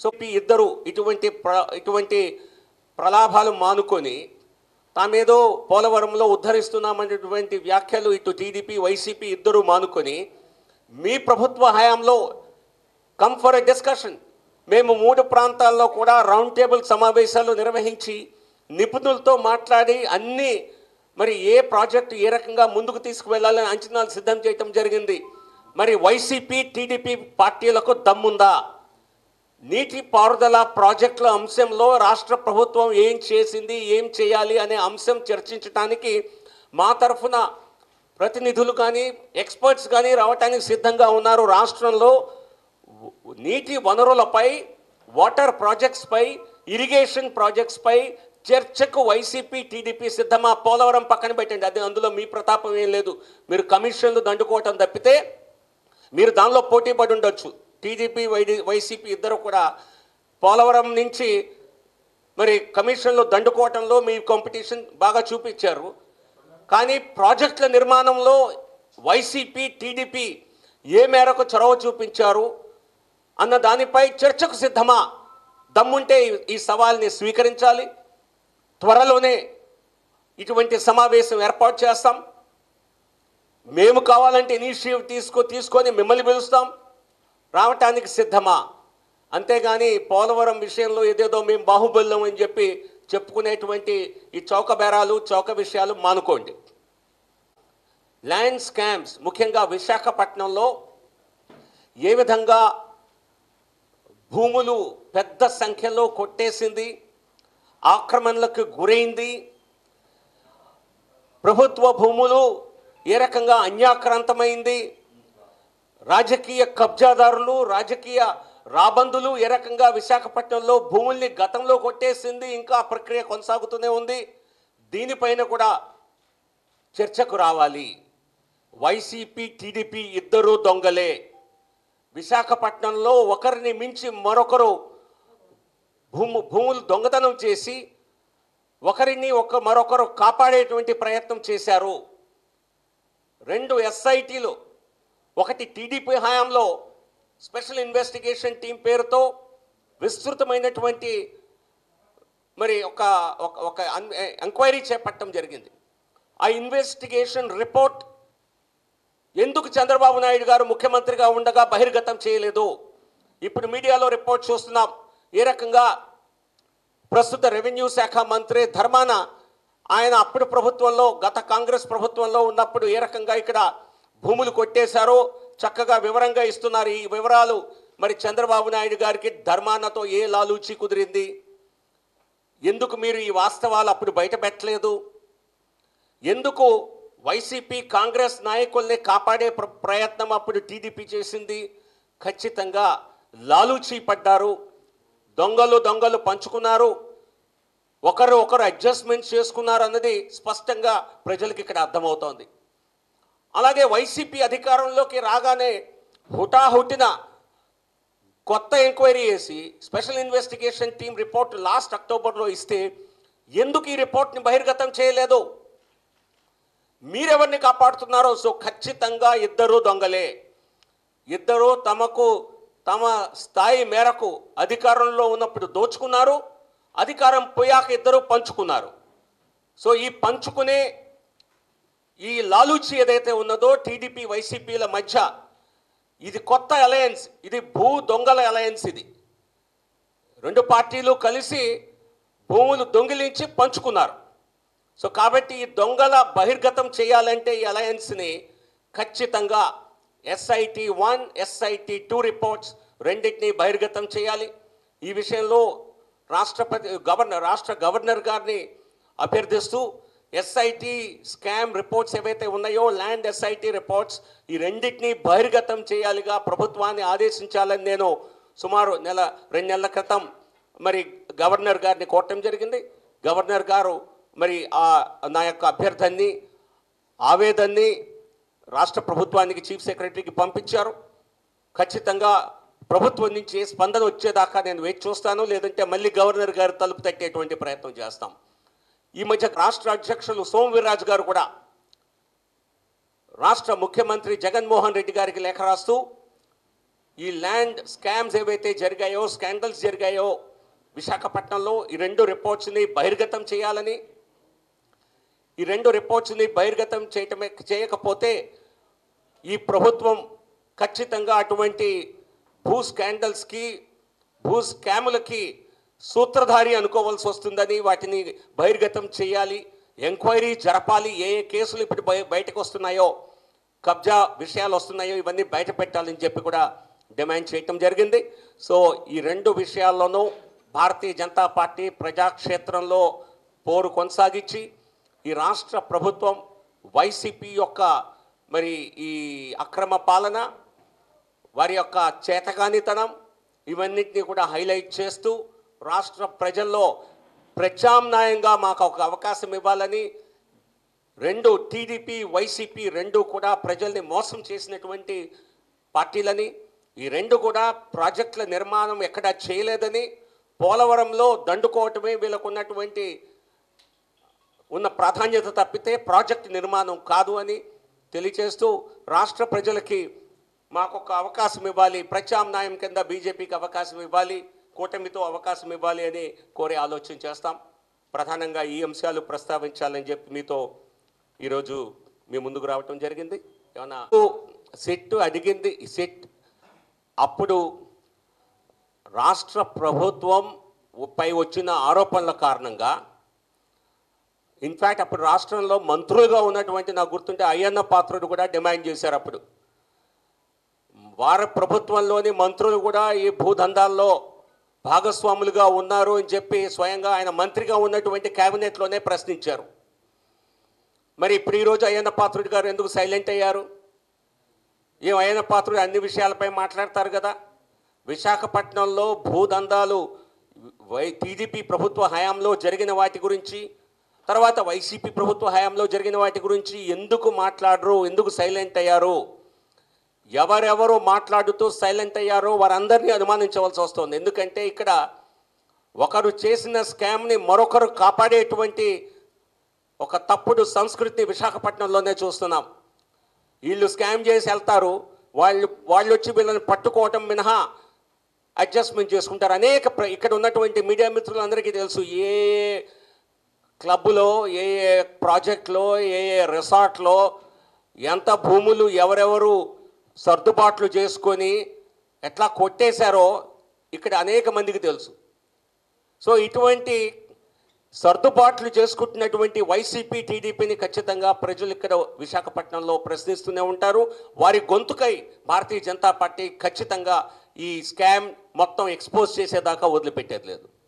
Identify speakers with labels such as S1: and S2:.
S1: so ఈ ఇద్దరు ఇటువంటి ప్ర ఇటువంటి ప్రలాభాలు మానుకొని తామేదో పోలవరంలో ఉద్ధరిస్తున్నామనేటువంటి వ్యాఖ్యలు ఇటు టీడీపీ వైసీపీ ఇద్దరు మానుకొని మీ ప్రభుత్వ హయాంలో కమ్ ఫర్ ఎ డిస్కషన్ మేము మూడు ప్రాంతాల్లో కూడా రౌండ్ టేబుల్ సమావేశాలు నిర్వహించి నిపుణులతో మాట్లాడి అన్ని మరి ఏ ప్రాజెక్టు ఏ రకంగా ముందుకు తీసుకువెళ్ళాలని అంచనాలు సిద్ధం చేయటం జరిగింది మరి వైసీపీ టీడీపీ పార్టీలకు దమ్ముందా నీటి పారుదల ప్రాజెక్టుల అంశంలో రాష్ట్ర ప్రభుత్వం ఏం చేసింది ఏం చేయాలి అనే అంశం చర్చించడానికి మా తరఫున ప్రతినిధులు కానీ ఎక్స్పర్ట్స్ కానీ రావటానికి సిద్ధంగా ఉన్నారు రాష్ట్రంలో నీటి వనరులపై వాటర్ ప్రాజెక్ట్స్పై ఇరిగేషన్ ప్రాజెక్ట్స్పై చర్చకు వైసీపీ టీడీపీ సిద్ధమా పోలవరం పక్కన పెట్టండి అది అందులో మీ ప్రతాపం ఏం లేదు మీరు కమిషన్లు దండుకోవటం తప్పితే మీరు దానిలో పోటీ పడి ఉండొచ్చు టీడీపీ వైడి వైసీపీ ఇద్దరు కూడా పోలవరం నుంచి మరి కమిషన్లు దండుకోవటంలో మీ కాంపిటీషన్ బాగా చూపించారు కానీ ప్రాజెక్టుల నిర్మాణంలో వైసీపీ టీడీపీ ఏ మేరకు చొరవ చూపించారు అన్న దానిపై చర్చకు సిద్ధమా దమ్ముంటే ఈ- ఈ సవాల్ని స్వీకరించాలి త్వరలోనే ఇటువంటి సమావేశం ఏర్పాటు చేస్తాం మేము కావాలంటే ఇనిషియేటివ్ తీసుకో తీసుకొని మిమ్మల్ని పిలుస్తాం రావటానికి సిద్ధమా అంతేగాని పోలవరం విషయంలో ఏదేదో మేము బాహుబల్యం అని చెప్పి చెప్పుకునేటువంటి ఈ చౌక బేరాలు చౌక విషయాలు మానుకోండి ల్యాండ్ స్కామ్స్ ముఖ్యంగా విశాఖపట్నంలో ఏ విధంగా భూములు పెద్ద సంఖ్యలో కొట్టేసింది ఆక్రమణలకు గురైంది ప్రభుత్వ భూములు ఏ రకంగా అన్యాక్రాంతమైంది రాజకీయ కబ్జాదారులు రాజకీయ రాబందులు ఏ రకంగా విశాఖపట్నంలో భూముల్ని గతంలో కొట్టేసింది ఇంకా ఆ ప్రక్రియ కొనసాగుతూనే ఉంది దీనిపైన కూడా చర్చకు రావాలి వైసీపీ టీడీపీ ఇద్దరు దొంగలే విశాఖపట్నంలో ఒకరిని మించి మరొకరు భూము భూములు దొంగతనం చేసి ఒకరిని ఒక మరొకరు కాపాడేటువంటి ప్రయత్నం చేశారు రెండు ఎస్ఐటీలు ఒకటి టీడీపీ హయాంలో స్పెషల్ ఇన్వెస్టిగేషన్ టీం పేరుతో విస్తృతమైనటువంటి మరి ఒక ఒక ఒక అన్- ఎంక్వైరీ చేపట్టడం జరిగింది ఆ ఇన్వెస్టిగేషన్ రిపోర్ట్ ఎందుకు చంద్రబాబు నాయుడు గారు ముఖ్యమంత్రిగా ఉండగా బహిర్గతం చేయలేదు ఇప్పుడు మీడియాలో రిపోర్ట్ చూస్తున్నాం ఏ రకంగా ప్రస్తుత రెవెన్యూ శాఖ మంత్రి ధర్మాన ఆయన అప్పుడు ప్రభుత్వంలో గత కాంగ్రెస్ ప్రభుత్వంలో ఉన్నప్పుడు ఏ రకంగా ఇక్కడ భూములు కొట్టేశారో చక్కగా వివరంగా ఇస్తున్నారు ఈ వివరాలు మరి చంద్రబాబు నాయుడు గారికి ధర్మానతో ఏ లాలూచి కుదిరింది ఎందుకు మీరు ఈ వాస్తవాలు అప్పుడు బయట పెట్టలేదు ఎందుకు వైసీపీ కాంగ్రెస్ నాయకుల్ని కాపాడే ప్ర- ప్రయత్నం అప్పుడు టీడీపీ చేసింది ఖచ్చితంగా లాలూచీ పడ్డారు దొంగలు దొంగలు పంచుకున్నారు ఒకరు ఒకరు అడ్జస్ట్మెంట్ చేసుకున్నారు అన్నది స్పష్టంగా ప్రజలకు ఇక్కడ అర్థమవుతోంది అలాగే వైసీపీ అధికారంలోకి రాగానే హుటాహుటిన కొత్త ఎంక్వైరీ చేసి special investigation team report last అక్టోబర్లో ఇస్తే ఎందుకు ఈ రిపోర్ట్ని బహిర్గతం చేయలేదు మీరెవరిని కాపాడుతున్నారో సో ఖచ్చితంగా ఇద్దరు దొంగలే ఇద్దరు తమకు తమ స్థాయి మేరకు అధికారంలో ఉన్నప్పుడు దోచుకున్నారు అధికారం పోయాక ఇద్దరు పంచుకున్నారు సో ఈ పంచుకునే ఈ లాలూచి ఏదైతే ఉన్నదో టీడీపీ వైసీపీల మధ్య ఇది కొత్త అలయన్స్ ఇది భూ దొంగల అలయన్స్ ఇది రెండు పార్టీలు కలిసి భూములు దొంగిలించి పంచుకున్నారు సో కాబట్టి ఈ దొంగల బహిర్గతం చేయాలంటే ఈ అలయన్స్ని ఖచ్చితంగా SIT one SIT two reports రెండింటిని బహిర్గతం చేయాలి ఈ విషయంలో రాష్ట్రపతి గవర్నర్ రాష్ట్ర గవర్నర్ గారిని అభ్యర్థిస్తూ ఎస్ఐటి స్కామ్ రిపోర్ట్స్ ఏవైతే ఉన్నాయో ల్యాండ్ ఎస్ఐటి రిపోర్ట్స్ ఈ రెండింటిని బహిర్గతం చేయాలిగా ప్రభుత్వాన్ని ఆదేశించాలని నేను సుమారు నెల రెండు నెలల క్రితం మరి గవర్నర్ గారిని కోరటం జరిగింది గవర్నర్ గారు మరి ఆ నా యొక్క అభ్యర్థాన్ని ఆవేదన్ని రాష్ట్ర ప్రభుత్వానికి చీఫ్ సెక్రటరీకి పంపించారు ఖచ్చితంగా ప్రభుత్వం నుంచి ఏ స్పందన వచ్చేదాకా నేను వేచి చూస్తాను లేదంటే మళ్ళీ గవర్నర్ గారు తలుపు తట్టేటువంటి ప్రయత్నం చేస్తాం ఈ మధ్య రాష్ట్ర అధ్యక్షులు సోము వీర్రాజు గారు కూడా రాష్ట్ర ముఖ్యమంత్రి జగన్మోహన్ రెడ్డి గారికి లేఖ రాస్తూ ఈ ల్యాండ్ స్కామ్స్ ఏవైతే జరిగాయో స్కాండల్స్ జరిగాయో విశాఖపట్నంలో ఈ రెండు రిపోర్ట్స్ని బహిర్గతం చేయాలని ఈ రెండు రిపోర్ట్స్ని బహిర్గతం చేయటమే చేయకపోతే ఈ ప్రభుత్వం ఖచ్చితంగా అటువంటి భూ స్కాండల్స్కి భూ స్కాములకి సూత్రధారి అనుకోవాల్సి వస్తుందని వాటిని బహిర్గతం చేయాలి ఎంక్వైరీ జరపాలి ఏ ఏ కేసులు ఇప్పుడు బయ బయటకు వస్తున్నాయో కబ్జా విషయాలు వస్తున్నాయో ఇవన్నీ బయట పెట్టాలని చెప్పి కూడా డిమాండ్ చేయటం జరిగింది సో ఈ రెండు విషయాల్లోనూ భారతీయ జనతా పార్టీ ప్రజాక్షేత్రంలో పోరు కొనసాగించి ఈ రాష్ట్ర ప్రభుత్వం వైసీపీ యొక్క మరి ఈ అక్రమ పాలన వారి యొక్క చేతగానితనం ఇవన్నిటిని కూడా హైలైట్ చేస్తూ రాష్ట్ర ప్రజల్లో ప్రత్యామ్నాయంగా మాకు ఒక అవకాశం ఇవ్వాలని రెండు టీడీపీ వైసీపీ రెండు కూడా ప్రజల్ని మోసం చేసినటువంటి పార్టీలని ఈ రెండు కూడా ప్రాజెక్టుల నిర్మాణం ఎక్కడా చేయలేదని పోలవరంలో దండుకోవటమే వీళ్ళకు ఉన్నటువంటి ఉన్న ప్రాధాన్యత తప్పితే ప్రాజెక్ట్ నిర్మాణం కాదు అని తెలియచేస్తూ రాష్ట్ర ప్రజలకి మాకు ఒక అవకాశం ఇవ్వాలి ప్రత్యామ్నాయం కింద బీజేపీకి అవకాశం ఇవ్వాలి కూటమితో అవకాశం ఇవ్వాలి అని కోరే ఆలోచన చేస్తాం ప్రధానంగా ఈ అంశాలు ప్రస్తావించాలని చెప్పి మీతో ఈరోజు మీ ముందుకు రావటం జరిగింది ఏమన్నా సెట్ అడిగింది సెట్ అప్పుడు రాష్ట్ర ప్రభుత్వం పై వచ్చిన ఆరోపణల కారణంగా ఇన్ఫ్యాక్ట్ అప్పుడు రాష్ట్రంలో మంత్రులుగా ఉన్నటువంటి నాకు గుర్తుంటే అయ్యన్న పాత్రుడు కూడా డిమాండ్ చేశారు అప్పుడు వారి ప్రభుత్వంలోని మంత్రులు కూడా ఈ భూదందాల్లో భాగస్వాములుగా ఉన్నారు అని చెప్పి స్వయంగా ఆయన మంత్రిగా ఉన్నటువంటి కేబినెట్లోనే ప్రశ్నించారు మరి ఇప్పుడు ఈరోజు అయ్యన్న పాత్రుడు గారు ఎందుకు సైలెంట్ అయ్యారు ఏం అయ్యన్న పాత్రుడు అన్ని విషయాలపై మాట్లాడతారు కదా విశాఖపట్నంలో భూదందాలు వై టీడీపీ ప్రభుత్వ హయాంలో జరిగిన వాటి గురించి తర్వాత వైసీపీ ప్రభుత్వ హయాంలో జరిగిన వాటి గురించి ఎందుకు మాట్లాడరు ఎందుకు సైలెంట్ అయ్యారు ఎవరెవరు మాట్లాడుతూ సైలెంట్ అయ్యారో వారందరినీ అనుమానించవలసి వస్తుంది ఎందుకంటే ఇక్కడ ఒకరు చేసిన స్కామ్ని మరొకరు కాపాడేటువంటి ఒక తప్పుడు సంస్కృతి విశాఖపట్నంలోనే చూస్తున్నాం వీళ్ళు స్కామ్ చేసి వెళ్తారు వాళ్ళు వాళ్ళు వచ్చి వీళ్ళని పట్టుకోవటం మినహా అడ్జస్ట్మెంట్ చేసుకుంటారు అనేక ప్ర- ఇక్కడ ఉన్నటువంటి మీడియా మిత్రులందరికీ తెలుసు ఏ క్లబ్లో ఏ ఏ ప్రాజెక్ట్లో ఏ ఏ రిసార్ట్లో ఎంత భూములు ఎవరెవరు సర్దుబాట్లు చేసుకొని ఎట్లా కొట్టేశారో ఇక్కడ అనేక మందికి తెలుసు సో ఇటువంటి సర్దుబాట్లు చేసుకుంటున్నటువంటి వైసీపీ టీడీపీని ఖచ్చితంగా ప్రజలు ఇక్కడ విశాఖపట్నంలో ప్రశ్నిస్తూనే ఉంటారు వారి గొంతుకై భారతీయ జనతా పార్టీ ఖచ్చితంగా ఈ స్కామ్ మొత్తం ఎక్స్పోజ్ చేసేదాకా వదిలిపెట్టేది లేదు